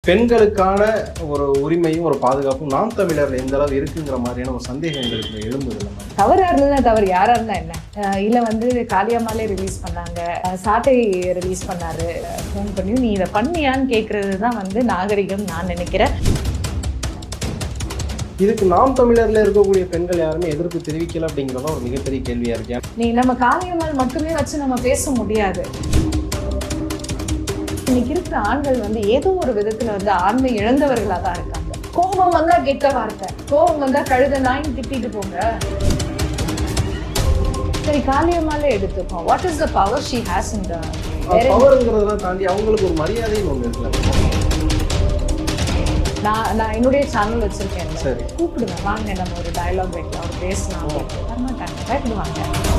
பெண்களுக்கான ஒரு உரிமையும் ஒரு பாதுகாப்பும் நாம் தமிழர்ல எந்த அளவு இருக்குங்கிற மாதிரியான ஒரு சந்தேகம் எங்களுக்கு எழும்புது இல்லை மேம் தவறா இருந்தா தவறு யாரா இருந்தா என்ன அஹ் இல்ல வந்து காளியம்மாலே ரிலீஸ் பண்ணாங்க அஹ் சாட்டை ரிலீஸ் பண்ணாரு ஃபோன் பண்ணி நீ இதை பண்ணியான்னு கேட்கறது தான் வந்து நாகரிகம் நான் நினைக்கிறேன் இதுக்கு நாம் தமிழர்ல இருக்கக்கூடிய பெண்கள் யாருமே எதிர்ப்பு தெரிவிக்கல அப்படிங்கிறத ஒரு மிகப்பெரிய கேள்வியா இருக்கு நீ நம்ம காளியம்மாள் மட்டுமே வச்சு நம்ம பேச முடியாது இன்னைக்கு இருக்கிற ஆண்கள் வந்து ஏதோ ஒரு விதத்துல வந்து ஆண்மை இழந்தவர்களா தான் இருக்காங்க கோபம் வந்தா கெட்ட வார்த்தை கோபம் வந்தா கழுத நாயின் திட்டிட்டு போங்க சரி காளியம்மாலே எடுத்துப்போம் what is the power she has in the பவருங்கிறதெல்லாம் தாண்டி அவங்களுக்கு ஒரு மரியாதைன்னு ஒண்ணு இருக்குல்ல நான் நான் என்னுடைய சேனல் வச்சிருக்கேன் சரி கூப்பிடுவேன் வாங்க நம்ம ஒரு டயலாக் வைக்கலாம் ஒரு பேசலாம் வரமாட்டாங்க பயப்படுவாங்க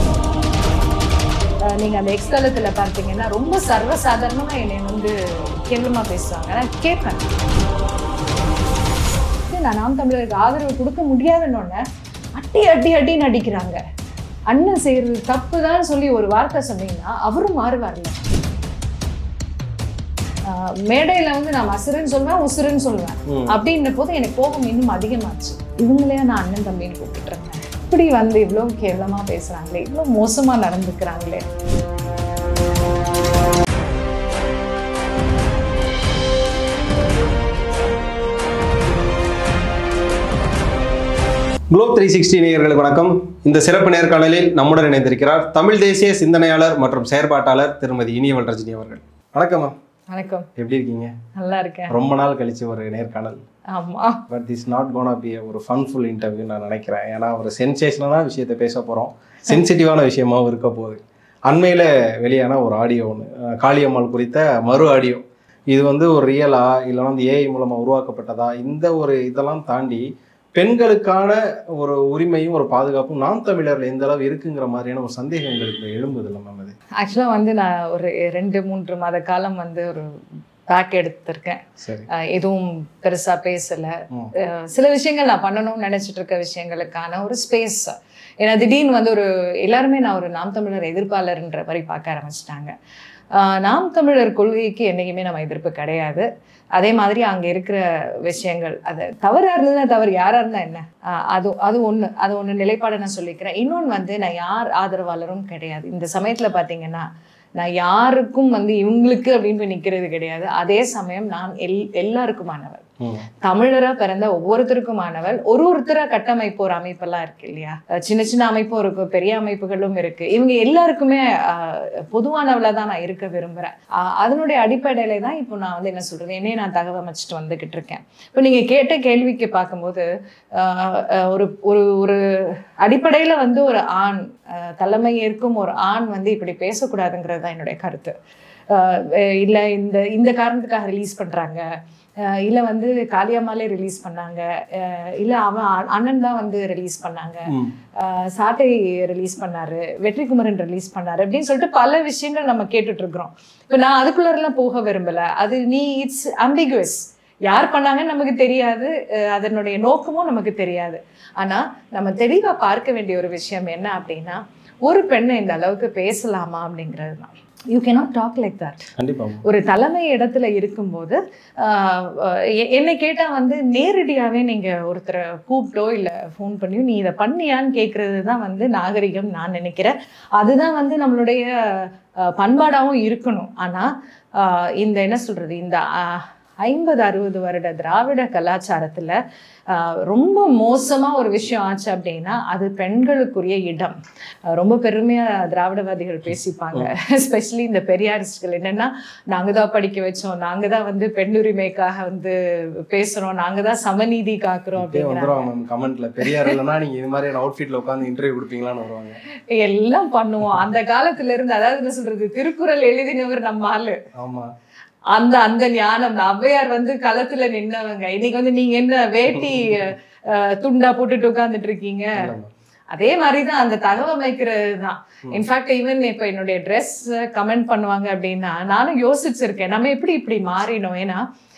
அஹ் நீங்க அந்த எக்ஸ்தலத்துல பார்த்தீங்கன்னா ரொம்ப சர்வசாதாரணமா என்னை வந்து கேவலமா பேசுவாங்க நான் கேட்பேன் சரி, நான் நாம் தமிழருக்கு ஆதரவு கொடுக்க முடியாதுன்னு அட்டி அட்டி அட்டின்னு அடிக்கிறாங்க அண்ணன் செய்யறது தப்பு தான் சொல்லி ஒரு வார்த்தை சொன்னீங்கன்னா அவரும் மாறுவார்ல ஆஹ் மேடையில வந்து நான் மசுருன்னு சொல்லுவேன் உசுருன்னு சொல்லுவேன் ம். அப்படின்ற போது எனக்கு கோபம் இன்னும் அதிகமாச்சு இவங்களே நான் அண்ணன் தம்பின்னு கூப்பிட்டு இருந்தேன் இப்படி வந்து இவ்வளோ கேவலமா பேசுறாங்களே இவ்வளோ மோசமா நடந்துக்கிறாங்களே குளோப் த்ரீ சிக்ஸ்டி நேயர்களுக்கு வணக்கம் இந்த சிறப்பு நேர்காணலில் நம்முடன் இணைந்திருக்கிறார் தமிழ் தேசிய சிந்தனையாளர் மற்றும் செயற்பாட்டாளர் திருமதி இனியவள் ரஜினி அவர்கள் வணக்கம் மேம் வணக்கம் எப்படி இருக்கீங்க நல்லா இருக்கேன் ரொம்ப நாள் கழிச்சு ஒரு நேர்காணல் ஆமா but this not gonna be ஒரு ஃபன்ஃபுல் இன்டர்வியூ நான் நினைக்கிறேன் ஏன்னா ஒரு சென்சேஷனான விஷயத்தை பேச போகிறோம் சென்சிட்டிவான விஷயமாவும் இருக்க போகுது அண்மையில் வெளியான ஒரு ஆடியோ ஒன்று காளியம்மாள் குறித்த மறு ஆடியோ இது வந்து ஒரு ரியலா இல்லைன்னா வந்து ஏஐ மூலமாக உருவாக்கப்பட்டதா இந்த ஒரு இதெல்லாம் தாண்டி பெண்களுக்கான ஒரு உரிமையும் ஒரு பாதுகாப்பும் நாம் தமிழர்ல எந்த அளவு இருக்குங்கிற மாதிரியான ஒரு சந்தேகம் எங்களுக்கு எழும்புது இல்லை மேம் அது ஆக்சுவலா வந்து நான் ஒரு ரெண்டு மூன்று மாத காலம் வந்து ஒரு பேக் எடுத்திருக்கேன் சரி ஆஹ் எதுவும் பெருசா பேசல ம். ஆஹ் சில விஷயங்கள் நான் பண்ணணும்னு நினைச்சிட்டு இருக்க விஷயங்களுக்கான ஒரு ஸ்பேஸ் ஏன்னா திடீர்னு வந்து ஒரு எல்லாருமே நான் ஒரு நாம் தமிழர் எதிர்ப்பாளர்ன்ற மாதிரி பார்க்க ஆரம்பிச்சிட்டாங்க நாம் தமிழர் கொள்கைக்கு என்னைக்குமே நம்ம எதிர்ப்பு கிடையாது அதே மாதிரி அங்கே இருக்கிற விஷயங்கள் அது தவறா இருந்ததுன்னா தவறு யாரா இருந்தா என்ன ஆஹ் அது அது ஒன்று அது ஒன்று நிலைப்பாடை நான் சொல்லிக்கிறேன் இன்னொன்று வந்து நான் யார் ஆதரவாளரும் கிடையாது இந்த சமயத்துல பார்த்தீங்கன்னா நான் யாருக்கும் வந்து இவங்களுக்கு அப்படின்னு போய் நிற்கிறது கிடையாது அதே சமயம் நான் எல் எல்லாருக்குமானவள் ம். தமிழரா பிறந்த ஒவ்வொருத்தருக்குமானவள் ஒரு ஒருத்தரா கட்டமைப்பு ஒரு அமைப்பெல்லாம் இருக்கு இல்லையா அஹ் சின்ன சின்ன அமைப்பும் இருக்கு பெரிய அமைப்புகளும் இருக்கு இவங்க எல்லாருக்குமே அஹ், பொதுவானவளா தான் நான் இருக்க விரும்புறேன் அஹ், அதனுடைய அடிப்படையில தான் இப்போ நான் வந்து என்ன சொல்றது என்னையே நான் தகவமைச்சிட்டு வந்துகிட்டு இருக்கேன் இப்போ நீங்க கேட்ட கேள்விக்கு பார்க்கும்போது அஹ், அஹ், ஒரு ஒரு ஒரு அடிப்படையில வந்து ஒரு ஆண் அஹ், தலைமை ஏற்கும் ஒரு ஆண் வந்து இப்படி பேசக்கூடாதுங்கிறது தான் என்னுடைய கருத்து அஹ், அஹ், இல்ல இந்த இந்த காரணத்துக்காக ரிலீஸ் பண்றாங்க அஹ் இல்ல வந்து காளியம்மாலே ரிலீஸ் பண்ணாங்க அஹ் இல்ல அவன் அ- அண்ணன் தான் வந்து ரிலீஸ் பண்ணாங்க ம். அஹ் சாட்டை ரிலீஸ் பண்ணாரு வெற்றிக்குமரன் ரிலீஸ் பண்ணாரு அப்படின்னு சொல்லிட்டு பல விஷயங்கள் நம்ம கேட்டுட்டு இருக்கிறோம் இப்போ நான் அதுக்குள்ளரெல்லாம் போக விரும்பல அது நீ இட்ஸ் அம்பிகுவஸ் யார் பண்ணாங்கன்னு நமக்கு தெரியாது அஹ் அதனுடைய நோக்கமும் நமக்கு தெரியாது ஆனா நம்ம தெளிவா பார்க்க வேண்டிய ஒரு விஷயம் என்ன அப்படின்னா ஒரு பெண்ணை இந்த அளவுக்கு பேசலாமா அப்படிங்கிறது தான் you cannot talk like that கண்டிப்பா மேம். ஒரு தலைமை இடத்துல இருக்கும்போது ஆஹ் எ- என்னை கேட்டா வந்து நேரடியாவே நீங்க ஒருத்தரை கூப்பிட்டோ இல்ல ஃபோன் பண்ணியோ நீ இதை பண்ணியான்னு கேட்கறது தான் வந்து நாகரிகம் நான் நினைக்கிறேன் அதுதான் வந்து நம்மளுடைய ஆஹ் பண்பாடாவும் இருக்கணும் ஆனா ஆஹ் இந்த என்ன சொல்றது இந்த ஆஹ் ஐம்பது அறுபது வருட திராவிட கலாச்சாரத்துல ஆஹ் ரொம்ப மோசமா ஒரு விஷயம் ஆச்சு அப்படின்னா அது பெண்களுக்குரிய இடம் ஆஹ் ரொம்ப பெருமையா திராவிடவாதிகள் பேசிப்பாங்க எஸ்பெஷலி இந்த பெரியாரிஸ்ட்கள் என்னன்னா நாங்க தான் படிக்க வச்சோம் நாங்க தான் வந்து பெண்ணுரிமைக்காக வந்து பேசுறோம் நாங்க தான் சமநீதி காக்குறோம் இப்பயே அப்படிங்கிறாங்க வந்துருவாங்க மேம் கமெண்ட்ல பெரியார் இல்லைன்னா நீங்க இது மாதிரியான அவுட்ஃபிட்ல உட்காந்து இன்டர்வியூ கொடுப்பீங்களான்னு வருவாங்க எல்லாம் பண்ணுவோம் அந்த காலத்துல இருந்து அதாவது என்ன சொல்றது திருக்குறள் எழுதினவர் நம்ம ஆளு ஆமா அந்த அந்த ஞானம் இந்த ஔவையார் வந்து களத்துல நின்னவங்க இன்னைக்கு வந்து நீங்க என்ன வேட்டி அஹ், துண்டா போட்டுட்டு உட்கார்ந்துட்டு இருக்கீங்க இல்ல மேம். அதே மாதிரிதான் அந்த தகவமைக்கிறது தான் இன்ஃபேக்ட் ஈவன் இப்போ என்னுடைய ட்ரெஸ் கமெண்ட் பண்ணுவாங்க அப்படின்னா நானும் யோசிச்சிருக்கேன் நம்ம எப்படி இப்படி மாறினோம் ஏன்னா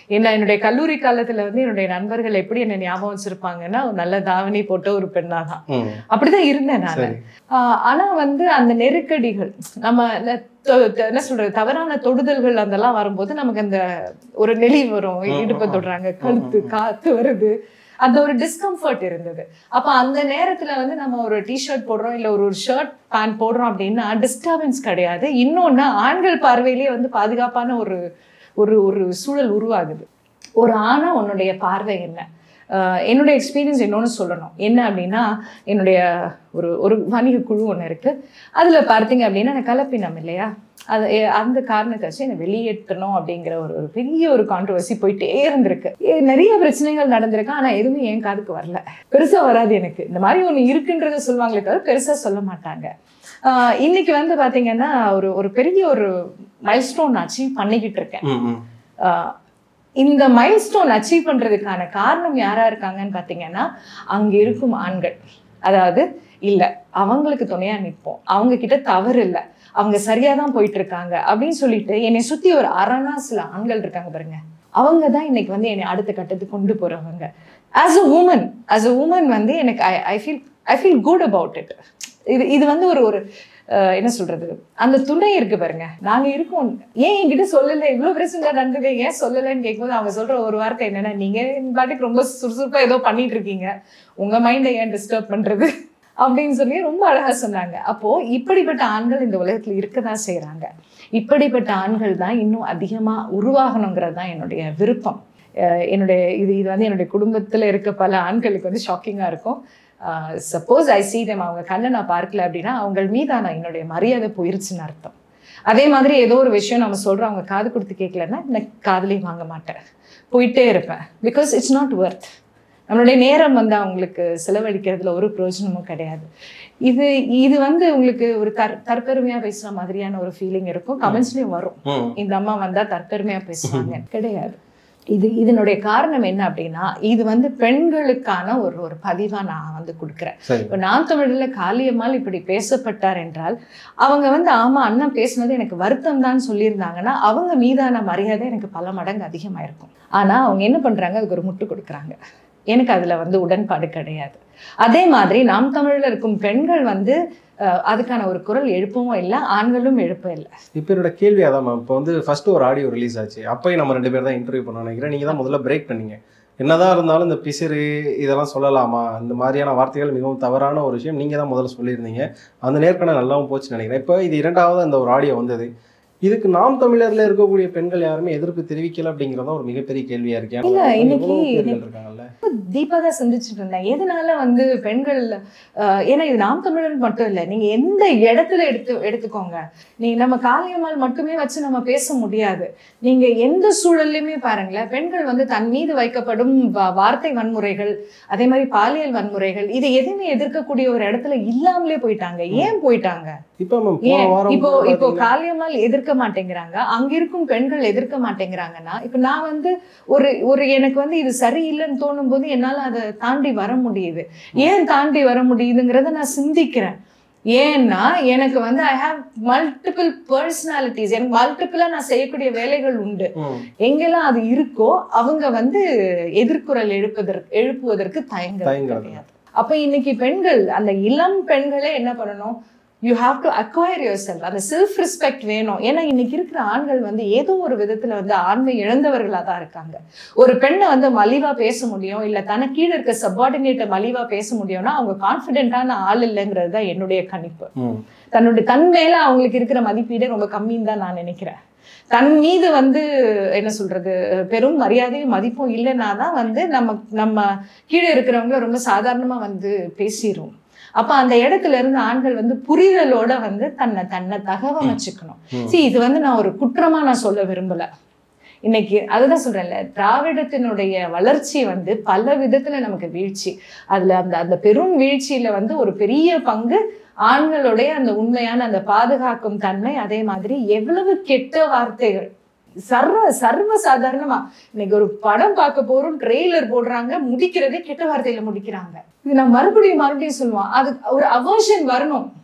என்ன என்னுடைய கல்லூரி காலத்துல வந்து என்னுடைய நண்பர்கள் எப்படி என்ன ஞாபகம் வச்சிருப்பாங்கன்னா ஒரு நல்ல தாவணி போட்ட ஒரு பெண்ணா தான் ம் அப்படிதான் இருந்தேன் நான் சரி ஆஹ் ஆனா வந்து அந்த நெருக்கடிகள் நம்ம இந்த தொ- தொ- என்ன சொல்றது தவறான தொடுதல்கள் அதெல்லாம் வரும்போது நமக்கு அந்த ஒரு நெளி வரும் ம், இடுப்பை ம், தொடுறாங்க கழுத்து ம், ம். காத்து வருது அந்த ஒரு டிஸ்கம்ஃபர்ட் இருந்தது அப்ப அந்த நேரத்துல வந்து நம்ம ஒரு டிஷர்ட் போடுறோம் இல்ல ஒரு ஒரு ஷர்ட் பேண்ட் போடுறோம் அப்படின்னா டிஸ்டர்பன்ஸ் கிடையாது இன்னொன்னு ஆண்கள் பார்வையிலேயே வந்து பாதுகாப்பான ஒரு ஒரு ஒரு சூழல் உருவாகுது ஒரு ஆணா உன்னுடைய பார்வை என்ன ஆஹ் என்னுடைய எக்ஸ்பீரியன்ஸ் இன்னொன்று சொல்லணும் என்ன அப்படின்னா என்னுடைய ஒரு ஒரு வணிக குழு ஒன்று இருக்கு அதுல பார்த்தீங்க அப்படின்னா எனக்கு கலப்பினம் இல்லையா அது எ- அந்த காரணத்தை வச்சு என்னை வெளியேற்றணும் அப்படிங்கிற ஒரு ஒரு பெரிய ஒரு கான்ட்ரவர்சி போயிட்டே இருந்திருக்கு எ- நிறைய பிரச்சனைகள் நடந்திருக்கு ஆனா எதுவுமே என் காதுக்கு வரல பெருசா வராது எனக்கு இந்த மாதிரி ஒன்று இருக்குன்றத சொல்லுவாங்களே தவிர பெருசா சொல்ல மாட்டாங்க ஆஹ் இன்னைக்கு வந்து பாத்தீங்கன்னா ஒரு ஒரு பெரிய ஒரு மைல்ஸ்டோன் அச்சீவ் பண்ணிக்கிட்டு இருக்கேன் ம் ம் ஆஹ் இந்த மைல்ஸ்டோன் அச்சீவ் பண்றதுக்கான காரணம் யாரா இருக்காங்கன்னு பாத்தீங்கன்னா அங்க இருக்கும் ஆண்கள் அதாவது இல்ல அவங்களுக்கு துணையா நிற்போம் அவங்க கிட்ட தவறு இல்ல அவங்க சரியா தான் போயிட்டு இருக்காங்க அப்படின்னு சொல்லிட்டு என்னை சுத்தி ஒரு அரணா சில ஆண்கள் இருக்காங்க பாருங்க அவங்க தான் இன்னைக்கு வந்து என்னை அடுத்த கட்டத்துக்கு கொண்டு போறவங்க as a woman as a woman வந்து எனக்கு I I feel I feel good about it இது இது வந்து ஒரு ஒரு அஹ், என்ன சொல்றது அந்த துணை இருக்கு பாருங்க நாங்க இருக்கோம் ஏன் என்கிட்ட சொல்லல இவ்வளவு பிரச்சனை நடந்தது ஏன் சொல்லலைன்னு கேட்கும்போது அவங்க சொல்ற ஒரு வார்த்தை என்னன்னா நீங்க இந்த பாட்டுக்கு ரொம்ப சுறுசுறுப்பா ஏதோ பண்ணிட்டு இருக்கீங்க உங்க மைண்டை ஏன் டிஸ்டர்ப் பண்றது அப்படின்னு சொல்லி ரொம்ப அழகா சொன்னாங்க அப்போ இப்படிப்பட்ட ஆண்கள் இந்த உலகத்துல இருக்கதான் செய்றாங்க இப்படிப்பட்ட ஆண்கள் தான் இன்னும் அதிகமா உருவாகணுங்கிறது தான் என்னுடைய விருப்பம் அஹ் என்னுடைய இது இது வந்து என்னுடைய குடும்பத்துல இருக்க பல ஆண்களுக்கு வந்து ஷாக்கிங்கா இருக்கும் சப்போஸ் ஐ see them அவங்க கண்ணை நான் பார்க்கல அப்படின்னா அவங்க மீதான என்னுடைய மரியாதை போயிருச்சுன்னு அர்த்தம் அதே மாதிரி ஏதோ ஒரு விஷயம் நம்ம சொல்றோம் அவங்க காது கொடுத்து கேட்கலன்னா நான் காதுலயும் வாங்க மாட்டேன் போயிட்டே இருப்பேன் பிகாஸ் இட்ஸ் நாட் ஒர்த் நம்மளுடைய நேரம் வந்து அவங்களுக்கு செலவழிக்கிறதுல ஒரு பிரயோஜனமும் கிடையாது இது இது வந்து உங்களுக்கு ஒரு தற் தற்பெருமையா பேசுற மாதிரியான ஒரு ஃபீலிங் இருக்கும் கமெண்ட்ஸ்லயும் வரும் ம் இந்த அம்மா வந்தா தற்பெருமையா பேசுவாங்க கிடையாது இது இதனுடைய காரணம் என்ன அப்படின்னா இது வந்து பெண்களுக்கான ஒரு ஒரு பதிவா நான் வந்து கொடுக்குறேன் சரி இப்போ நான் தமிழில் காளியம்மாள் இப்படி பேசப்பட்டார் என்றால் அவங்க வந்து ஆமா அண்ணன் பேசுனது எனக்கு வருத்தம் தான் சொல்லியிருந்தாங்கன்னா அவங்க மீதான மரியாதை எனக்கு பல மடங்கு அதிகமாக இருக்கும் ஆனா அவங்க என்ன பண்றாங்க அதுக்கு ஒரு முட்டு கொடுக்குறாங்க எனக்கு அதுல வந்து உடன்பாடு கிடையாது அதே மாதிரி நாம் தமிழ்ல இருக்கும் பெண்கள் வந்து அஹ், அதுக்கான ஒரு குரல் எழுப்பவும் இல்லை ஆண்களும் எழுப்ப இல்லை இப்போ என்னோட கேள்வி அதான் மேம் இப்போ வந்து ஃபர்ஸ்ட் ஒரு ஆடியோ ரிலீஸ் ஆச்சு அப்போயும் நம்ம ரெண்டு பேர் தான் இன்டர்வியூ பண்ண நினைக்கிறேன் நீங்கள் தான் முதல்ல பிரேக் பண்ணீங்க என்னதான் இருந்தாலும் இந்த பிசிறு இதெல்லாம் சொல்லலாமா இந்த மாதிரியான வார்த்தைகள் மிகவும் தவறான ஒரு விஷயம் நீங்கள் தான் முதல்ல சொல்லியிருந்தீங்க அந்த நேர்காணல் நல்லாவும் போச்சுன்னு நினைக்கிறேன் இப்போ இது இரண்டாவது அந்த ஒரு ஆடியோ வந்தது இதுக்கு நாம் தமிழர்ல இருக்கக்கூடிய பெண்கள் யாருமே எதிர்ப்பு தெரிவிக்கல அப்படிங்கிறத ஒரு மிகப்பெரிய கேள்வியா இருக்கு ஏன்னா இல்ல, வந்து இன்னைக்கு- எவ்வளவோ பேர்கள் இருக்காங்கல்ல தீபா தான் சிந்திச்சுட்டு இருந்தேன் எதனால வந்து பெண்கள் அஹ், ஏன்னா இது நாம் தமிழர் மட்டும் இல்லை நீங்க எந்த இடத்துல எடுத்து எடுத்துக்கோங்க நீங்க நம்ம காளியம்மாள் மட்டுமே வச்சு நம்ம பேச முடியாது நீங்க எந்த சூழல்லையுமே பாருங்களேன் பெண்கள் வந்து தன் மீது வைக்கப்படும் வா- வார்த்தை வன்முறைகள் அதே மாதிரி பாலியல் வன்முறைகள் இது எதுவுமே எதிர்க்கக்கூடிய ஒரு இடத்துல இல்லாமலே போயிட்டாங்க ஏன் போயிட்டாங்க இப்போ மேம் போன ஏன் வாரம் இப்போ கூட இப்போ பாத்தீங்கன்னா- காளியம்மாள் எதிர்க்க மாட்டேங்கிறாங்க அங்க இருக்கும் பெண்கள் எதிர்க்க மாட்டேங்கிறாங்கன்னா இப்ப நான் வந்து ஒரு ஒரு எனக்கு வந்து இது சரியில்லைன்னு தோணும் போது என்னால அதை தாண்டி வர முடியுது ஏன் தாண்டி வர முடியுதுங்கிறத நான் சிந்திக்கிறேன் ஏன்னா எனக்கு வந்து ஐ ஹாவ் மல்டிபிள் பர்சனாலிட்டிஸ் எனக்கு மல்டிபிளா நான் செய்யக்கூடிய வேலைகள் உண்டு ம், எங்கெல்லாம் அது இருக்கோ அவங்க வந்து எதிர்குரல் எழுப்பதற்கு எழுப்புவதற்கு தயங்க தயங்குறது. கிடையாது அப்ப இன்னைக்கு பெண்கள் அந்த இளம் பெண்களே என்ன பண்ணணும் you have to acquire yourself அந்த செல்ஃப் ரெஸ்பெக்ட் வேணும் ஏன்னா இன்னைக்கு இருக்கிற ஆண்கள் வந்து ஏதோ ஒரு விதத்துல வந்து ஆண்மை இழந்தவர்களா தான் இருக்காங்க ஒரு பெண்ணை வந்து மலிவா பேச முடியும் இல்ல தனக்கு கீழே இருக்க சப்பார்டினேட்டை மலிவா பேச முடியும்னா அவங்க கான்ஃபிடென்ட்டான ஆள் இல்லைங்கிறது தான் என்னுடைய கணிப்பு ம், தன்னுடைய தன் மேல அவங்களுக்கு இருக்கிற மதிப்பீடே ரொம்ப கம்மின்னு தான் நான் நினைக்கிறேன் தன் மீது வந்து என்ன சொல்றது பெரும் மரியாதையும் மதிப்பும் இல்லைன்னா தான் வந்து நம்ம நம்ம கீழே இருக்கிறவங்கள ரொம்ப சாதாரணமா வந்து பேசிரும் அப்ப அந்த இடத்துல இருந்து ஆண்கள் வந்து புரிதலோட வந்து தன்னை தன்னை தகவமைச்சுக்கணும் ம். see இது வந்து நான் ஒரு குற்றமா நான் சொல்ல விரும்பல இன்னைக்கு அதுதான் சொல்றேன்ல திராவிடத்தினுடைய வளர்ச்சி வந்து பல விதத்துல நமக்கு வீழ்ச்சி அதுல அந்த அந்த பெரும் வீழ்ச்சியில வந்து ஒரு பெரிய பங்கு ஆண்களுடைய அந்த உண்மையான அந்த பாதுகாக்கும் தன்மை அதே மாதிரி எவ்வளவு கெட்ட வார்த்தைகள் சர்வ சர்வ சாதாரணமா இன்னைக்கு ஒரு படம் பார்க்க போறோம் ட்ரெய்லர் போடுறாங்க முடிக்கிறதே கெட்ட வார்த்தையில முடிக்கிறாங்க இது நான் மறுபடியும் மறுபடியும் சொல்லுவான் அது ஒரு அவர்ஷன் வரணும்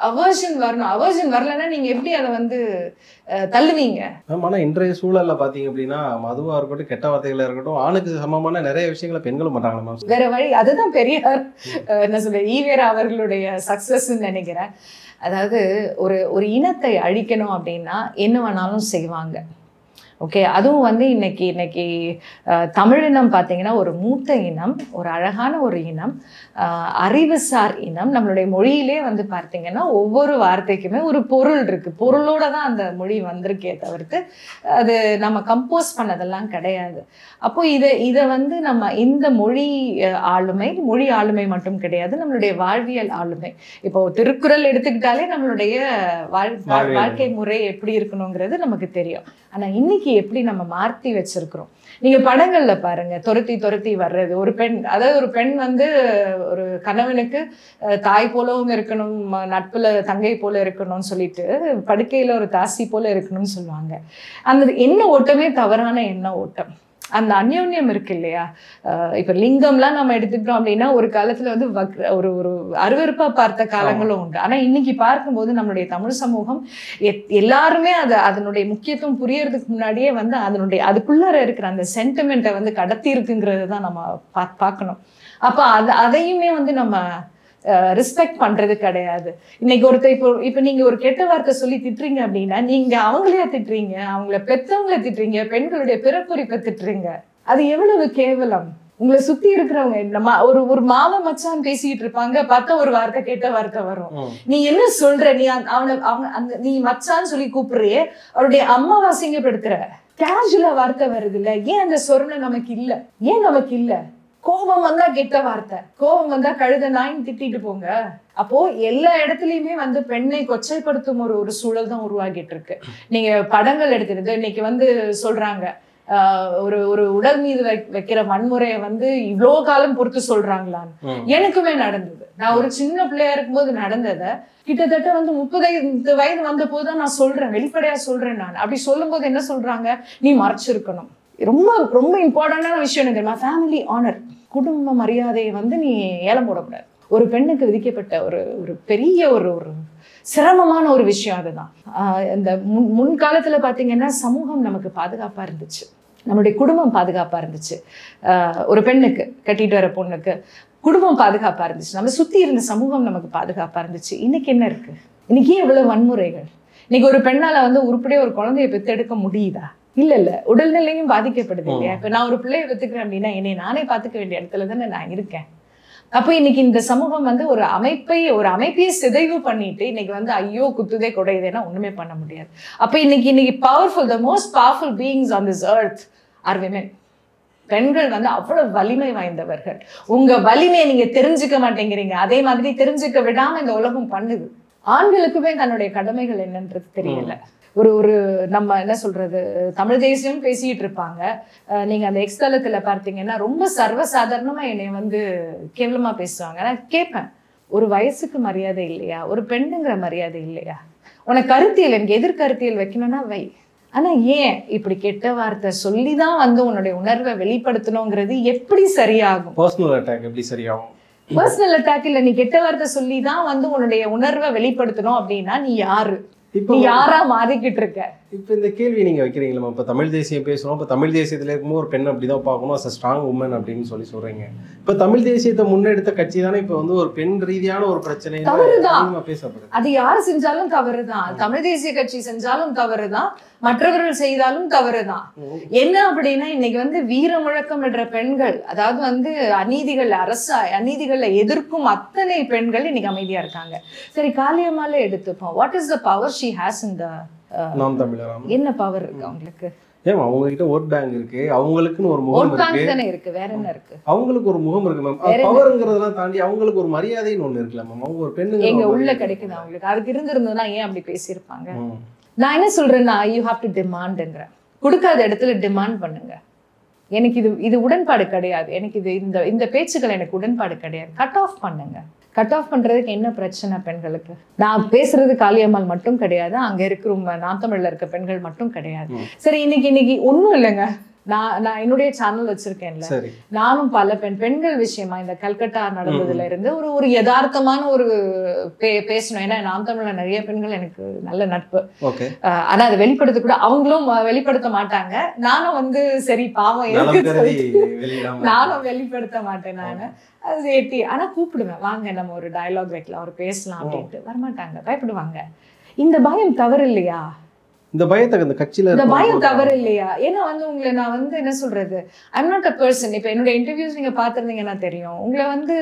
அவர்ஷன் வரணும் அவர்ஷன் வரலன்னா நீங்க எப்படி அதை வந்து அஹ், தள்ளுவீங்க மேம் ஆனால் இன்றைய சூழல்ல பார்த்தீங்க அப்படின்னா மதுவாக இருக்கட்டும் கெட்ட வார்த்தைகளாக இருக்கட்டும் ஆணுக்கு சமமான நிறைய விஷயங்களை பெண்களும் பண்ணுறாங்களா மேம் வேற வழி அதுதான் பெரியார் அஹ், என்ன சொல்ற ஈவேரா அவர்களுடைய சக்சஸ் நினைக்கிறேன் அதாவது ஒரு ஒரு இனத்தை அழிக்கணும் அப்படின்னா என்ன வேணாலும் செய்வாங்க ஓகே அதுவும் வந்து இன்னைக்கு இன்னைக்கு அஹ், தமிழினம் பார்த்தீங்கன்னா ஒரு மூத்த இனம் ஒரு அழகான ஒரு இனம் அஹ், அறிவுசார் இனம் நம்மளுடைய மொழியிலே வந்து பார்த்தீங்கன்னா ஒவ்வொரு வார்த்தைக்குமே ஒரு பொருள் இருக்கு பொருளோட தான் அந்த மொழி வந்திருக்கே தவிர்த்து அது நம்ம கம்போஸ் பண்ணதெல்லாம் கிடையாது அப்போ இதை இதை வந்து நம்ம இந்த மொழி அஹ், ஆளுமை மொழி ஆளுமை மட்டும் கிடையாது நம்மளுடைய வாழ்வியல் ஆளுமை இப்போ திருக்குறள் எடுத்துக்கிட்டாலே நம்மளுடைய வாழ் வா- வாழ்வியல். வாழ்க்கை முறை எப்படி இருக்கணுங்கிறது நமக்கு தெரியும் ஆனா இன்னைக்கு எப்படி நம்ம மாற்றி வச்சிருக்கிறோம் நீங்க படங்கள்ல பாருங்க துரத்தி துரத்தி வர்றது ஒரு பெண் அதாவது ஒரு பெண் வந்து ஒரு கணவனுக்கு அஹ், தாய் போலவும் இருக்கணும் ம- நட்புல தங்கை போல இருக்கணும்னு சொல்லிட்டு படுக்கையில ஒரு தாசி போல இருக்கணும்னு சொல்லுவாங்க அந்த எண்ண ஓட்டமே தவறான எண்ண ஓட்டம் அந்த அந்யோன்யம் இருக்கு இல்லையா அஹ் இப்ப லிங்கம்லாம் நம்ம எடுத்துக்கிட்டோம் அப்படின்னா ஒரு காலத்துல வந்து வக்- ஒரு ஒரு அருவருப்பா பார்த்த காலங்களும் உண்டு ஆனா இன்னைக்கு பார்க்கும்போது நம்மளுடைய தமிழ் சமூகம் எத்- எல்லாருமே அதை அதனுடைய முக்கியத்துவம் புரியறதுக்கு முன்னாடியே வந்து அதனுடைய அதுக்குள்ளார இருக்கிற அந்த சென்டிமெண்ட்டை வந்து கடத்தி இருக்குங்கிறது தான் நம்ம பா பார்க்கணும் அப்ப அது அதையுமே வந்து நம்ம ரெஸ்பெக்ட் பண்றது கிடையாது இன்னைக்கு ஒருத்தர் இப்போ இப்போ நீங்க ஒரு கெட்ட வார்த்தை சொல்லி திட்டுறீங்க அப்படின்னா நீங்க அவங்களையா திட்டுறீங்க அவங்கள பெத்தவங்கள திட்டுறீங்க பெண்களுடைய பிறப்புரிப்பை திட்டுறீங்க அது எவ்வளவு கேவலம் உங்களை சுத்தி இருக்கிறவங்க நம்ம ஒரு ஒரு மாமா மச்சான் பேசிக்கிட்டு இருப்பாங்க பார்த்தா ஒரு வார்த்தை கெட்ட வார்த்தை வரும் ம். நீ என்ன சொல்ற நீ அந்த- அவனை அவங்க அந்த நீ மச்சான்னு சொல்லி கூப்பிடுறியே அவருடைய அம்மாவை அசிங்கப்படுத்துற கேஷுவலா வார்த்தை வருது இல்ல ஏன் அந்த சொரணை நமக்கு இல்ல ஏன் நமக்கு இல்ல கோபம் வந்தா கெட்ட வார்த்தை கோபம் வந்தா கழுத நாயின் திட்டிட்டு போங்க அப்போ எல்லா இடத்துலயுமே வந்து பெண்ணை கொச்சைப்படுத்தும் ஒரு ஒரு சூழல் தான் உருவாகிட்டு இருக்கு நீங்க படங்கள் எடுத்துருந்து இன்னைக்கு வந்து சொல்றாங்க ஆஹ் ஒரு ஒரு உடல் மீது வை- வைக்கிற வன்முறையை வந்து இவ்வளோ காலம் பொறுத்து சொல்றாங்களான்னு ம். எனக்குமே நடந்தது நான் ஒரு சின்ன பிள்ளையா இருக்கும்போது நடந்ததை கிட்டத்தட்ட வந்து முப்பது வயது வந்த போதுதான் நான் சொல்றேன் வெளிப்படையா சொல்றேன் நான் அப்படி சொல்லும்போது என்ன சொல்றாங்க நீ மறைச்சிருக்கணும் ரொம்ப ரொம்ப இம்பார்ட்டண்டான விஷயம் என்ன தெரியுமா ஃபேமிலி ஆனர் குடும்ப மரியாதையை வந்து நீ ஏலம் போடக்கூடாது ஒரு பெண்ணுக்கு விதிக்கப்பட்ட ஒரு ஒரு பெரிய ஒரு ஒரு சிரமமான ஒரு விஷயம் அதுதான் ஆஹ் இந்த முன் முன்காலத்துல பாத்தீங்கன்னா சமூகம் நமக்கு பாதுகாப்பா இருந்துச்சு நம்மளுடைய குடும்பம் பாதுகாப்பா இருந்துச்சு ஆஹ் ஒரு பெண்ணுக்கு கட்டிட்டு வர பொண்ணுக்கு குடும்பம் பாதுகாப்பா இருந்துச்சு நம்ம சுத்தி இருந்த சமூகம் நமக்கு பாதுகாப்பா இருந்துச்சு இன்னைக்கு என்ன இருக்கு இன்னைக்கு ஏன் இவ்வளவு வன்முறைகள் இன்னைக்கு ஒரு பெண்ணால வந்து உருப்படியா ஒரு குழந்தைய பெத்தெடுக்க முடியுதா இல்ல இல்ல உடல்நிலையும் பாதிக்கப்படுது இல்லையா இப்ப நான் ஒரு பிள்ளைய பெத்துக்கிறேன் அப்படின்னா என்னை நானே பாத்துக்க வேண்டிய இடத்துல தானே நான் இருக்கேன் அப்போ இன்னைக்கு இந்த சமூகம் வந்து ஒரு அமைப்பை ஒரு அமைப்பையே சிதைவு பண்ணிட்டு இன்னைக்கு வந்து ஐயோ குத்துதே குடையுதேன்னா ஒண்ணுமே பண்ண முடியாது அப்ப இன்னைக்கு இன்னைக்கு powerful the most powerful beings on this earth are women பெண்கள் வந்து அவ்வளவு வலிமை வாய்ந்தவர்கள் உங்க வலிமையை நீங்க தெரிஞ்சுக்க மாட்டேங்கிறீங்க அதே மாதிரி தெரிஞ்சுக்க விடாம இந்த உலகம் பண்ணுது ஆண்களுக்குமே தன்னுடைய கடமைகள் என்னன்றது தெரியல ஒரு ஒரு நம்ம என்ன சொல்றது தமிழ் தேசியம் பேசிட்டு இருப்பாங்க அஹ் நீங்க அந்த எக்ஸ்தலத்துல பார்த்தீங்கன்னா ரொம்ப சர்வசாதாரணமா என்னை வந்து கேவலமா பேசுவாங்க நான் கேட்பேன் ஒரு வயசுக்கு மரியாதை இல்லையா ஒரு பெண்ணுங்கிற மரியாதை இல்லையா உனக்கு கருத்தியல் எனக்கு எதிர்கருத்தியல் வைக்கணும்னா வை ஆனா ஏன் இப்படி கெட்ட வார்த்தை சொல்லி தான் வந்து உன்னுடைய உணர்வை வெளிப்படுத்தணுங்கிறது எப்படி சரியாகும் பர்சனல் அட்டாக் எப்படி சரியாகும் பர்சனல் அட்டாக் இல்ல நீ கெட்ட வார்த்தை சொல்லி தான் வந்து உன்னுடைய உணர்வை வெளிப்படுத்தணும் அப்படின்னா நீ யாரு இப்போ நீ யாரா மாறிக்கிட்டு இருக்க இப்போ இந்த கேள்வி நீங்க வைக்கிறீங்களா இப்போ தமிழ் தேசியம் பேசுறோம் இப்போ தமிழ் தேசியத்துல இருக்கும்போது ஒரு பெண் அப்படிதான் பார்க்கணும் அஸ் ஸ்ட்ராங் உமன் அப்படின்னு சொல்லி சொல்றீங்க இப்போ தமிழ் தேசியத்தை முன்னெடுத்த கட்சி தானே இப்போ வந்து ஒரு பெண் ரீதியான ஒரு பிரச்சனை தவறுதான். அதிகமா பேசப்படுது அது யார் செஞ்சாலும் தவறுதான் தமிழ் தேசிய கட்சி செஞ்சாலும் தவறுதான் மற்றவர்கள் செய்தாலும் தவறுதான் என்ன அப்படின்னா இன்னைக்கு வந்து வீர முழக்கமிடுற பெண்கள் அதாவது வந்து அநீதிகள் அரசு அநீதிகளை எதிர்க்கும் அத்தனை பெண்கள் இன்னைக்கு அமைதியா இருக்காங்க சரி காளியம்மால எடுத்துப்போம் what is the power she has இந்த நாம் தமிழராம் என்ன பவர் இருக்கு அவங்களுக்கு ஏன் அவங்க கிட்ட ஓட் பேங்க் இருக்கு அவங்களுக்குன்னு ஒரு முகம் ஓட் இருக்கு பேங்க் தானே இருக்கு வேற என்ன இருக்கு அவங்களுக்கு ஒரு முகம் இருக்கு மேம் வேற என்ன? பவர்ங்கிறதெல்லாம் தாண்டி அவங்களுக்கு ஒரு மரியாதைன்னு ஒண்ணு இருக்குல்ல மேம் அவங்க ஒரு பெண்ணுங்க எங்க உள்ள கிடைக்குது அவங்களுக்கு அதுக்கு இருந்திருந்ததுன்னா ஏன் அப்படி பேசியிருப்பாங்க ம். நான் என்ன சொல்றேன்னா யூ ஹாவ் டு டிமாண்டுங்கிறேன் கொடுக்காத இடத்துல டிமாண்ட் பண்ணுங்க எனக்கு இது இது உடன்பாடு கிடையாது எனக்கு இது இந்த இந்த பேச்சுக்கள் எனக்கு உடன்பாடு கிடையாது கட் ஆஃப் பண்ணுங்க கட் ஆஃப் பண்றதுக்கு என்ன பிரச்சனை பெண்களுக்கு நான் பேசுறது காளியம்மாள் மட்டும் கிடையாது அங்க இருக்கிற உங்க நாம் தமிழ்ல இருக்க பெண்கள் மட்டும் கிடையாது ம். சரி இன்னைக்கு இன்னைக்கு ஒண்ணும் இல்லைங்க நான் நான் என்னுடைய சேனல் வச்சிருக்கேன்ல சரி நானும் பல பெண் பெண்கள் விஷயமா இந்த கல்கட்டா நடந்ததுல இருந்து ஒரு ஒரு யதார்த்தமான ஒரு பே பேசணும் ஏன்னா நாம் தமிழ்ல நிறைய பெண்கள் எனக்கு நல்ல நட்பு ஓகே அஹ் ஆனா அதை வெளிப்படுத்த கூட அவங்களும் அஹ், வெளிப்படுத்த மாட்டாங்க நானும் வந்து சரி பாவம் நலம் எதுக்கு கருதி சொல்லிட்டு வெளியிடாம நானும் வெளிப்படுத்த மாட்டேன் நானு அது ஏத்தி ஆனா கூப்பிடுவேன் வாங்க நம்ம ஒரு டயலாக் வைக்கலாம் ஒரு பேசலாம் அப்படின்ட்டு வரமாட்டாங்க பயப்படுவாங்க இந்த பயம் தவறு இல்லையா இந்த பயத்தை இந்த கட்சியில இந்த இருக்கவங்க பயம் கூட- தவறு இல்லையா ஏன்னா வந்து உங்களை நான் வந்து என்ன சொல்றது ஐம் நாட் அ பர்சன் இப்போ என்னோட இன்டர்வியூஸ் நீங்க பார்த்துருந்தீங்கன்னா தெரியும் உங்களை வந்து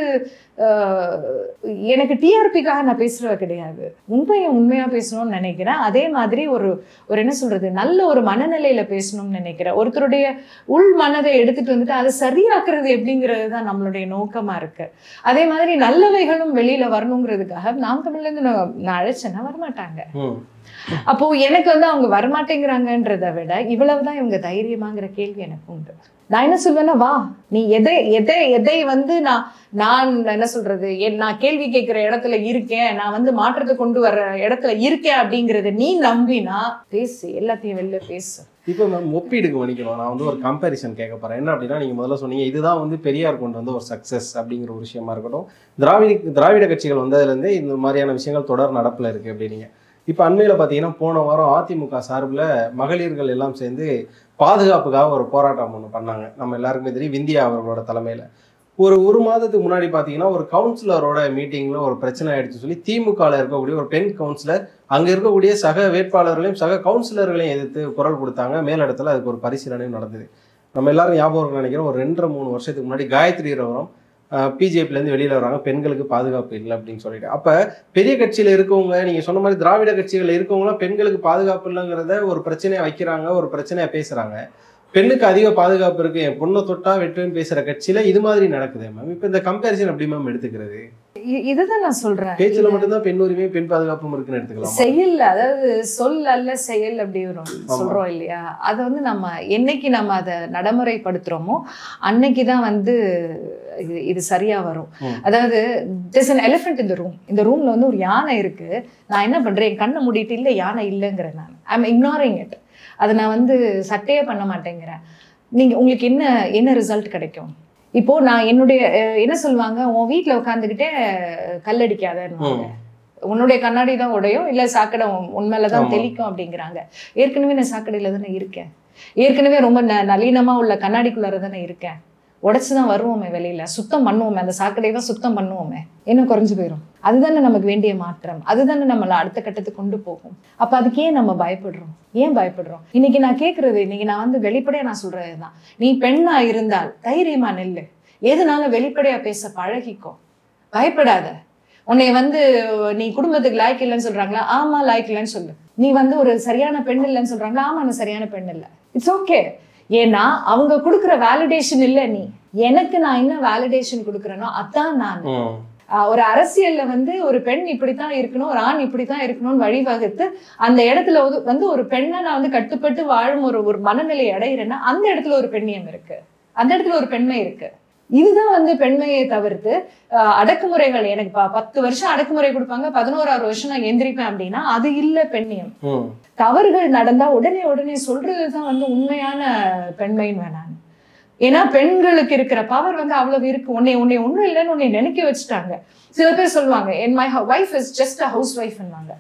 அஹ், எனக்கு டிஆர்பிக்காக நான் பேசுறவ கிடையாது உண்மையை உண்மையா பேசணும்னு நினைக்கிறேன் அதே மாதிரி ஒரு ஒரு என்ன சொல்றது நல்ல ஒரு மனநிலையில பேசணும்னு நினைக்கிறேன் ஒருத்தருடைய உள் மனதை எடுத்துட்டு வந்துட்டு அதை சரியாக்குறது எப்படிங்கிறது தான் நம்மளுடைய நோக்கமா இருக்கு அதே மாதிரி நல்லவைகளும் வெளியில வரணுங்கிறதுக்காக நாம் தமிழ்ல இருந்து நான் நான் அழைச்சேன்னா வரமாட்டாங்க ம். அப்போ எனக்கு வந்து அவங்க வரமாட்டேங்கிறாங்கன்றதை விட இவ்வளவுதான் இவங்க தைரியமாங்கிற கேள்வி எனக்கு உண்டு நான் என்ன சொல்வேன்னா வா நீ எதை எதை எதை வந்து நான் நான் என்ன சொல்றது என் நான் கேள்வி கேட்கிற இடத்துல இருக்கேன் நான் வந்து மாற்றத்தை கொண்டு வர இடத்துல இருக்கேன் அப்படிங்கறத நீ நம்பினா பேசு எல்லாத்தையும் வெளில பேசு இப்போ மேம் ஒப்பீடுக்கு மன்னிக்கணும் நான் வந்து ஒரு கம்பேரிசன் கேட்க போறேன் என்ன அப்படின்னா நீங்க முதல்ல சொன்னீங்க இதுதான் வந்து பெரியார் கொண்டு வந்த ஒரு சக்சஸ் அப்படிங்கிற ஒரு விஷயமா இருக்கட்டும் திராவிட திராவிட கட்சிகள் வந்ததுலேருந்தே இந்த மாதிரியான விஷயங்கள் தொடர் நடப்பில் இருக்கு அப்படின்னீங்க இப்போ அண்மையில் பார்த்தீங்கன்னா போன வாரம் அதிமுக சார்பில் மகளிர்கள் எல்லாம் சேர்ந்து பாதுகாப்புக்காக ஒரு போராட்டம் ஒன்று பண்ணாங்க நம்ம எல்லாருக்குமே தெரியும் விந்தியா அவர்களோட தலைமையில் ஒரு ஒரு மாதத்துக்கு முன்னாடி பார்த்தீங்கன்னா ஒரு கவுன்சிலரோட மீட்டிங்கில் ஒரு பிரச்சனை ஆயிடுச்சு சொல்லி திமுகவில் இருக்கக்கூடிய ஒரு பெண் கவுன்சிலர் அங்கே இருக்கக்கூடிய சக வேட்பாளர்களையும் சக கவுன்சிலர்களையும் எதிர்த்து குரல் கொடுத்தாங்க மேலிடத்துல அதுக்கு ஒரு பரிசீலனையும் நடந்தது நம்ம எல்லாரும் ஞாபகம் இருக்குன்னு நினைக்கிறோம் ஒரு ரெண்டரை மூணு வருஷத்துக்கு முன்னாடி காயத்ரி ரவரம் பிஜேபிலேருந்து வெளியில் வராங்க பெண்களுக்கு பாதுகாப்பு இல்லை அப்படின்னு சொல்லிட்டு அப்போ பெரிய கட்சியில் இருக்கவங்க நீங்கள் சொன்ன மாதிரி திராவிட கட்சிகளில் இருக்கவங்களாம் பெண்களுக்கு பாதுகாப்பு இல்லைங்கிறத ஒரு பிரச்சனையை வைக்கிறாங்க ஒரு பிரச்சனையை பேசுகிறாங்க பெண்ணுக்கு அதிக பாதுகாப்பு இருக்கு என் பொண்ணை தொட்டா வெட்டுன்னு பேசுற கட்சியில இது மாதிரி நடக்குது மேம் இப்போ இந்த கம்பேரிசன் எப்படி மேம் எடுத்துக்கிறது இ- இதுதான் நான் சொல்றேன் பேச்சுல மட்டும்தான் பெண் உரிமை பெண் பாதுகாப்பும் இருக்குன்னு எடுத்துக்கலாம் செயல் அதாவது சொல் அல்ல செயல் அப்படி வரும் சொல்றோம் இல்லையா அதை வந்து நம்ம என்னைக்கு நம்ம அதை நடைமுறைப்படுத்துறோமோ அன்னைக்கு தான் வந்து இது இது சரியா வரும் ம். அதாவது this an elephant in the room இந்த ரூம்ல வந்து ஒரு யானை இருக்கு நான் என்ன பண்றேன் என் கண்ணை மூடிட்டு இல்ல யானை இல்லைங்கிறேன் நான் ஐம் ignoring it அதை நான் வந்து சட்டையே பண்ண மாட்டேங்கிறேன் நீங்க உங்களுக்கு என்ன என்ன ரிசல்ட் கிடைக்கும் இப்போ நான் என்னுடைய அஹ், என்ன சொல்லுவாங்க உன் வீட்ல உட்காந்துக்கிட்டே கல்லடிக்காதன்னு ம். உன்னுடைய கண்ணாடி தான் உடையும் இல்ல சாக்கடை உன் உன் மேல தான் ஆமா. தெளிக்கும் அப்படிங்கிறாங்க ஏற்கனவே நான் சாக்கடையில தானே இருக்கேன் ஏற்கனவே ரொம்ப ந நளினமா உள்ள கண்ணாடிக்குள்ளார தானே இருக்கேன் உடைச்சு தான் வருவோமே வெளியில சுத்தம் பண்ணுவோமே அந்த சாக்கடையை தான் சுத்தம் பண்ணுவோமே என்ன குறைஞ்சு போயிடும் அதுதானே நமக்கு வேண்டிய மாற்றம் அதுதானே நம்மளை அடுத்த கட்டத்துக்கு கொண்டு போகும் அப்ப அதுக்கு ஏன் நம்ம பயப்படுறோம் ஏன் பயப்படுறோம் இன்னைக்கு நான் கேட்கறது இன்னைக்கு நான் வந்து வெளிப்படையா நான் சொல்றதுதான் நீ பெண்ணா இருந்தால் தைரியமா நில்லு எதுனாலும் வெளிப்படையா பேச பழகிக்கோ பயப்படாத உன்னை வந்து நீ குடும்பத்துக்கு லாய்க்கு இல்லைன்னு சொல்றாங்களா ஆமா லாய்க்கு இல்லைன்னு சொல்லு நீ வந்து ஒரு சரியான பெண் இல்லைன்னு சொல்றாங்களா ஆமா நான் சரியான பெண் இல்லை இட்ஸ் ஓகே ஏன்னா அவங்க கொடுக்குற வேலிடேஷன் இல்லை நீ எனக்கு நான் என்ன வேலிடேஷன் கொடுக்குறேனோ அதான் நான் ம். ஆஹ் ஒரு அரசியல்ல வந்து ஒரு பெண் இப்படித்தான் இருக்கணும் ஒரு ஆண் இப்படித்தான் இருக்கணும்னு வழிவகுத்து அந்த இடத்துல வந்து- வந்து ஒரு பெண்ணை நான் வந்து கட்டுப்பட்டு வாழும் ஒரு ஒரு மனநிலை அடையிறேன்னா அந்த இடத்துல ஒரு பெண்ணியம் இருக்கு அந்த இடத்துல ஒரு பெண்மை இருக்கு இதுதான் வந்து பெண்மையை தவிர்த்து ஆஹ் அடக்குமுறைகள் எனக்கு ப- பத்து வருஷம் அடக்குமுறை கொடுப்பாங்க பதினோராறு வருஷம் நான் எந்திரிப்பேன் அப்படின்னா அது இல்ல பெண்ணியம் ம். தவறுகள் நடந்தா உடனே உடனே சொல்றதுதான் வந்து உண்மையான பெண்மைன்னு வேணாம் ஏன்னா பெண்களுக்கு இருக்கிற பவர் வந்து அவ்வளவு இருக்கு உன்னை உன்னை ஒண்ணும் இல்லைன்னு உன்னை நினைக்க வச்சுட்டாங்க சில பேர் சொல்லுவாங்க என் my wife is just a house ஒய்ஃப்னாங்க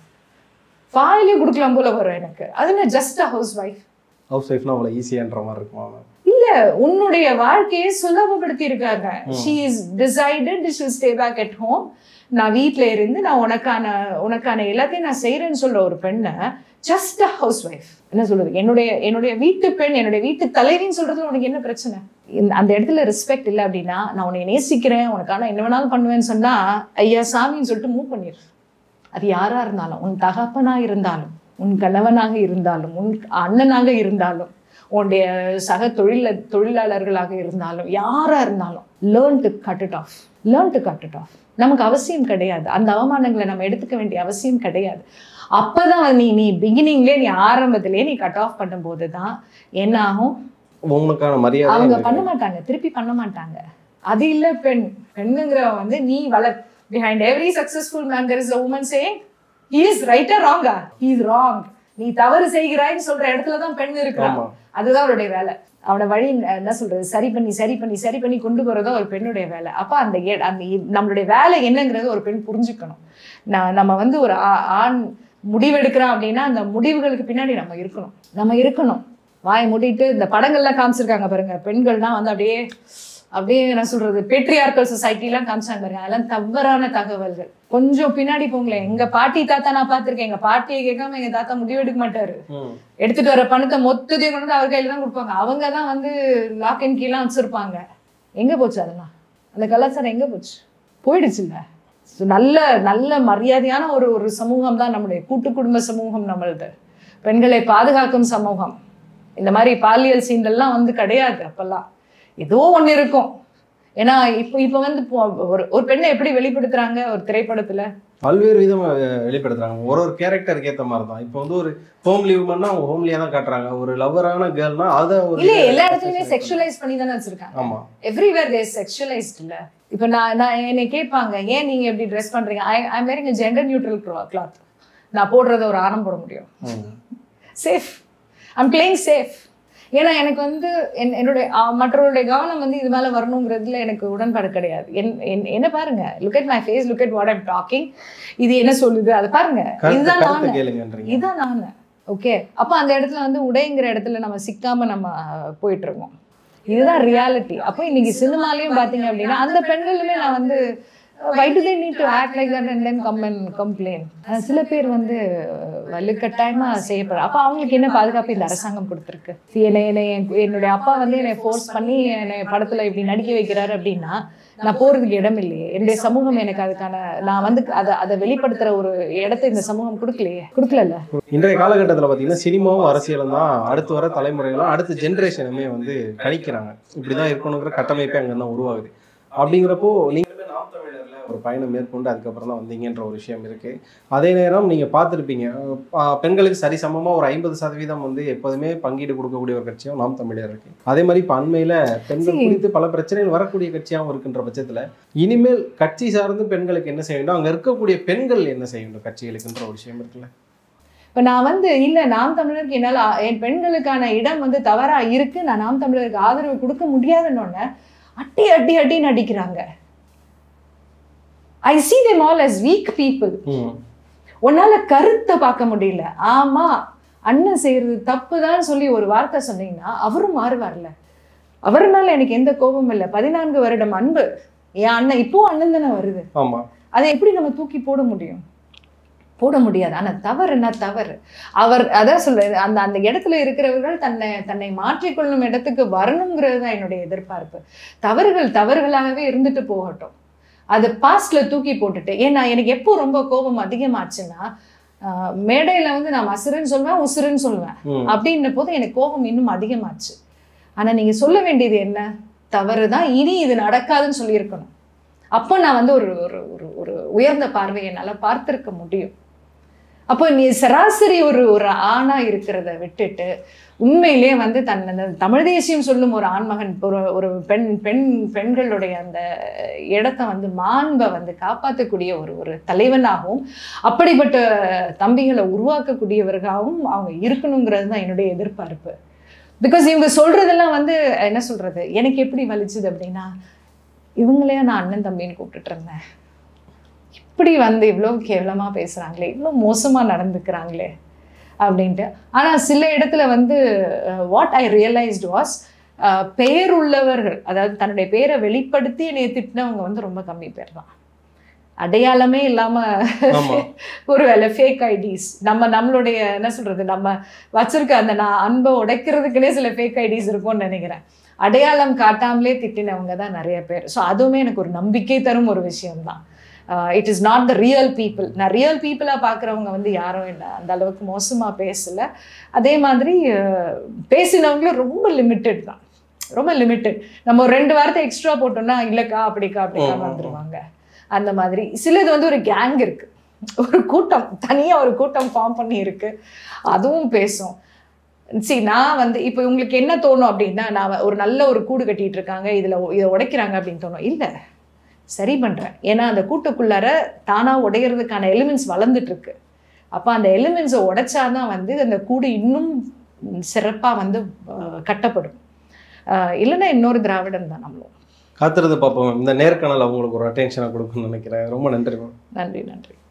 வாயிலே கொடுக்கலாம் போல வரும் எனக்கு அது என்ன just a housewife house ஒய்ஃப்னா அவ்வளோ ஈஸியான்ற மாதிரி இருக்குமா மேம் இல்ல உன்னுடைய வாழ்க்கையை சுலபப்படுத்தி இருக்காங்க she is decided she stay back at home நான் வீட்ல இருந்து நான் உனக்கான உனக்கான எல்லாத்தையும் நான் செய்யறேன்னு சொல்ற ஒரு பெண்ணை ஜஸ்ட் அ ஹவுஸ் ஒய்ஃப் என்ன சொல்றது என்னுடைய என்னுடைய வீட்டு பெண் என்னுடைய வீட்டு தலைவின்னு சொல்றது உனக்கு என்ன பிரச்சனை இந்த- அந்த இடத்துல ரெஸ்பெக்ட் இல்லை அப்படின்னா நான் உன்னை நேசிக்கிறேன் உனக்கான என்ன வேணாலும் பண்ணுவேன்னு சொன்னா ஐயா சாமின்னு சொல்லிட்டு மூவ் பண்ணிடு அது யாரா இருந்தாலும் உன் தகப்பனா இருந்தாலும் உன் கணவனாக இருந்தாலும் உன் அண்ணனாக இருந்தாலும் உன்னுடைய சக தொழில தொழிலாளர்களாக இருந்தாலும் யாரா இருந்தாலும் learn to cut it off learn to cut it off நமக்கு அவசியம் கிடையாது அந்த அவமானங்களை நம்ம எடுத்துக்க வேண்டிய அவசியம் கிடையாது அப்பதான் நீ நீ பிகினிங்லேயே நீ ஆரம்பத்திலேயே நீ கட் ஆஃப் பண்ணும்போது தான் என்ன ஆகும் உங்களுக்கான மரியாதை அவங்க எனக்கு பண்ண மாட்டாங்க திருப்பி பண்ண மாட்டாங்க அது இல்ல பெண் பெண்ணுங்கிறவ வந்து நீ வளர் behind every successful man there is a woman saying he is ரைட்டா ராங்கா ஹி இஸ் ராங் நீ தவறு செய்கிறாய்ன்னு சொல்ற இடத்துல தான் பெண் இருக்கிறான் ஆமா அதுதான் அவருடைய வேலை அவனை வழி என்ன சொல்றது சரி பண்ணி சரி பண்ணி சரி பண்ணி கொண்டு போறதா ஒரு பெண்ணுடைய வேலை அப்ப அந்த எ- அந்த இ- நம்மளுடைய வேலை என்னங்கிறது ஒரு பெண் புரிஞ்சுக்கணும் நான் நம்ம வந்து ஒரு ஆ- ஆண் முடிவெடுக்கிறான் அப்படின்னா அந்த முடிவுகளுக்கு பின்னாடி நம்ம இருக்கணும் நம்ம இருக்கணும் வாயை மூடிட்டு இந்த படங்கள்லாம் காமிச்சிருக்காங்க பாருங்க பெண்கள்லாம் வந்து அப்படியே அப்படியே என்ன சொல்றது பெட்ரியார்கல் சொசைட்டிலாம் காமிச்சாங்க பாருங்க அதெல்லாம் தவறான தகவல்கள் கொஞ்சம் பின்னாடி போங்களேன் எங்க பாட்டி தாத்தா நான் பார்த்திருக்கேன் எங்க பாட்டியை கேட்காம எங்க தாத்தா முடிவெடுக்க மாட்டாரு ம். எடுத்துட்டு வர பணத்தை மொத்தத்தையும் கொண்டு வந்து அவர் கையில தான் கொடுப்பாங்க அவங்க தான் வந்து லாக் அண்ட் கீலாம் வச்சிருப்பாங்க எங்க போச்சு அதெல்லாம் அந்த கலாச்சாரம் எங்க போச்சு போயிடுச்சுல்ல So, நல்ல நல்ல மரியாதையான ஒரு ஒரு சமூகம் தான் நம்முடைய கூட்டு குடும்ப சமூகம் நம்மளது பெண்களை பாதுகாக்கும் சமூகம் இந்த மாதிரி பாலியல் சீண்டெல்லாம் வந்து கிடையாது அப்பெல்லாம் ஏதோ ஒண்ணு இருக்கும் ஏன்னா இப்போ இப்போ வந்து இப்போ ஒரு ஒரு பெண்ணை எப்படி வெளிப்படுத்துறாங்க ஒரு திரைப்படத்துல பல்வேறு விதமா அஹ், வெளிப்படுத்துறாங்க ஒரு ஒரு கேரக்டருக்கு ஏத்த மாதிரி தான் இப்போ வந்து ஒரு ஹோம்லி உமன்னா அவங்க ஹோம்லியா தான் காட்டுறாங்க ஒரு லவ்வரான கேர்ள்னா அதை ஒரு இல்ல எல்லா இடத்துலயுமே செக்ஷுவலைஸ் பண்ணி தானே வச்சிருக்காங்க ஆமா எவ்ரிவேர் தேர் செக்ஷுவலைஸ்ட் இல்ல இப்போ நான் நான் என்னை கேட்பாங்க ஏன் நீங்க எப்படி ட்ரெஸ் பண்றீங்க ஐ ஐ மேரிங் ஜெண்டர் நியூட்ரல் கிளாத் நான் போடுறத ஒரு ஆரம் போட முடியும் ம். சேஃப் ஐம் பிளேயிங் சேஃப் ஏன்னா எனக்கு வந்து என் என்னுடைய ஆ, மற்றவருடைய கவனம் வந்து இது மேல வரணுங்கிறதுல எனக்கு உடன்பாடு கிடையாது என் என்- என்ன பாருங்க look at my face look at what I'm talking இது என்ன சொல்லுது அதை பாருங்க கருத்து இதுதான் கருத்து நான் கேளுங்கன்றீங்க இதான் நான் ஓகே அப்போ அந்த இடத்துல வந்து உடைங்கிற இடத்துல நம்ம சிக்காம நம்ம அஹ், போயிட்டு இருக்கோம் இதுதான் ரியாலிட்டி அப்போ இன்னைக்கு சினிமாலையும் பார்த்தீங்க அப்படின்னா அந்த பெண்களுமே நான் வந்து why do they need to act like that and then come and complain சில பேர் வந்து அஹ், வலுக்கட்டாயமா செய்யப்படுற அப்போ அவங்களுக்கு என்ன பாதுகாப்பு இந்த அரசாங்கம் கொடுத்துருக்கு See, என்னை என்னை என்- என்னுடைய அப்பா வந்து என்னை ஃபோர்ஸ் பண்ணி என்னை படத்துல இப்படி நடிக்க வைக்கிறாரு அப்படின்னா நான் போறதுக்கு இடம் இல்லையே என்னுடைய சமூகம் எனக்கு அதுக்கான நான் வந்து அதை அதை வெளிப்படுத்துற ஒரு இடத்தை இந்த சமூகம் கொடுக்கலையே கொடுக்கலல்ல இன்றைய காலகட்டத்தில் பார்த்தீங்கன்னா சினிமாவும் அரசியலும் தான் அடுத்து வர தலைமுறைகளும் அடுத்த ஜென்ரேஷனுமே வந்து கணிக்கிறாங்க இப்படிதான் இருக்கணுங்கிற கட்டமைப்பே அங்கே தான் உருவாகுது அப்படிங்கிறப்போ நீங்களுமே நாம் தமிழர்ல ஒரு பயணம் மேற்கொண்டு அதுக்கப்புறம் தான் வந்தீங்கன்ற ஒரு விஷயம் இருக்கு அதே நேரம் நீங்க பார்த்துருப்பீங்க அஹ் பெண்களுக்கு சரிசமமா ஒரு ஐம்பது சதவீதம் வந்து எப்போதுமே பங்கீடு கொடுக்கக்கூடிய ஒரு கட்சியும் நாம் தமிழர் இருக்கு அதே மாதிரி இப்போ அண்மையில பெண்கள் சரி. குறித்து பல பிரச்சனைகள் வரக்கூடிய கட்சியாகவும் இருக்கின்ற பட்சத்துல இனிமேல் கட்சி சார்ந்து பெண்களுக்கு என்ன செய்ய வேண்டும் அங்க இருக்கக்கூடிய பெண்கள் என்ன செய்ய வேண்டும் கட்சிகளுக்குன்ற ஒரு விஷயம் இருக்குல்ல இப்போ நான் வந்து இல்லை நாம் தமிழருக்கு என்னால் ஆ- என் பெண்களுக்கான இடம் வந்து தவறா இருக்கு நான் நாம் தமிழருக்கு ஆதரவு கொடுக்க முடியாதுன்னு அட்டி அட்டி அட்டின்னு அடிக்கிறாங்க I see them all as weak people hmm உன்னால கருத்தை பார்க்க முடியல ஆமா அண்ணன் செய்யறது தப்புதான் சொல்லி ஒரு வார்த்தை சொன்னீங்கன்னா அவரும் மாறுவார்ல அவர் மேல எனக்கு எந்த கோபமும் இல்லை பதினான்கு வருடம் அன்பு என் அண்ணன் இப்போ அண்ணன் தானே வருது ஆமா அதை எப்படி நம்ம தூக்கி போட முடியும் போட முடியாது ஆனா தவறுனா தவறு அவர் அதான் சொல்றது அந்த அந்த இடத்துல இருக்கிறவர்கள் தன்னை தன்னை மாற்றிக்கொள்ளும் இடத்துக்கு வரணுங்கிறது தான் என்னுடைய எதிர்பார்ப்பு தவறுகள் தவறுகளாகவே இருந்துட்டு போகட்டும் அது பாஸ்ட்ல தூக்கி போட்டுட்டு ஏன்னா எனக்கு எப்போ ரொம்ப கோபம் அதிகமாச்சுன்னா ஆஹ், மேடையில வந்து நான் மசுருன்னு சொல்லுவேன் உசுருன்னு சொல்லுவேன் ம் அப்படின்ற போது எனக்கு கோபம் இன்னும் அதிகமாச்சு ஆனா நீங்க சொல்ல வேண்டியது என்ன தவறு தான் இனி இது நடக்காதுன்னு சொல்லியிருக்கணும் அப்போ நான் வந்து ஒரு ஒரு ஒரு ஒரு உயர்ந்த பார்வையை என்னால பார்த்திருக்க முடியும் அப்போ நீ சராசரி ஒரு ஒரு ஆணா இருக்கிறத விட்டுட்டு உண்மையிலே வந்து தன் அந்த தமிழ் தேசியம் சொல்லும் ஒரு ஆண்மகன் ஒரு ஒரு பெண் பெண் பெண்களுடைய அந்த இடத்த வந்து மாண்பை வந்து காப்பாற்றக்கூடிய ஒரு ஒரு தலைவனாகவும் அப்படிப்பட்ட தம்பிகளை உருவாக்கக்கூடியவர்களாகவும் அவங்க இருக்கணுங்கிறது தான் என்னுடைய எதிர்பார்ப்பு பிகாஸ் இவங்க சொல்றதெல்லாம் வந்து என்ன சொல்றது எனக்கு எப்படி வலிச்சுது அப்படின்னா இவங்களையா நான் அண்ணன் தம்பின்னு கூப்பிட்டுட்டு இருந்தேன் இப்படி வந்து இவ்வளோ கேவலமா பேசுறாங்களே இவ்வளோ மோசமா நடந்துக்கிறாங்களே அப்படின்ட்டு ஆனா சில இடத்துல வந்து வாட் ஐ ரியலைஸ்ட் வாஸ் பெயர் உள்ளவர்கள் அதாவது தன்னுடைய பெயரை வெளிப்படுத்தி என்னைய திட்டினவங்க வந்து ரொம்ப கம்மி பேர் தான் அடையாளமே இல்லாம ஆமா ஒரு வேலை ஃபேக் ஐடிஸ் நம்ம நம்மளுடைய என்ன சொல்றது நம்ம வச்சிருக்க அந்த நான் அன்பை உடைக்கிறதுக்குனே சில ஃபேக் ஐடிஸ் இருக்கும்னு நினைக்கிறேன் அடையாளம் காட்டாமலே திட்டினவங்க தான் நிறைய பேர் ஸோ அதுவுமே எனக்கு ஒரு நம்பிக்கை தரும் ஒரு விஷயம்தான் it is not the real people நான் ரியல் பீப்புளாக பார்க்குறவங்க வந்து யாரும் இல்லை அந்த அளவுக்கு மோசமாக பேசலை அதே மாதிரி அஹ், பேசினவங்களும் ரொம்ப லிமிட்டெட் தான் ரொம்ப லிமிட்டெட் நம்ம ஒரு ரெண்டு வாரத்தை எக்ஸ்ட்ரா போட்டோம்னா இல்லைக்கா அப்படிக்கா அப்படிக்கா ம், ம், ம். வந்துருவாங்க அந்த மாதிரி சிலது வந்து ஒரு கேங் இருக்கு ஒரு கூட்டம் தனியா ஒரு கூட்டம் ஃபார்ம் பண்ணி இருக்கு அதுவும் பேசும் சி நான் வந்து இப்போ உங்களுக்கு என்ன தோணும் அப்படின்னா நான் ஒரு நல்ல ஒரு கூடு கட்டிட்டு இருக்காங்க இதுல இதை உடைக்கிறாங்க அப்படின்னு தோணும் இல்ல சரி பண்றேன் ஏன்னா அந்த கூட்டுக்குள்ளார தானா உடையிறதுக்கான எலிமெண்ட்ஸ் வளர்ந்துட்டு இருக்கு அப்போ அந்த எலிமெண்ட்ஸை உடைச்சாதான் வந்து அந்த கூடு இன்னும் சிறப்பாக வந்து அஹ், கட்டப்படும் அஹ், இல்லைன்னா இன்னொரு திராவிடம் தான் நம்மளும் காத்திருந்து பார்ப்போம் இந்த நேர்காணல் அவங்களுக்கு ஒரு அட்டென்ஷனை கொடுக்குன்னு நினைக்கிறேன் ரொம்ப நன்றி மேம் நன்றி நன்றி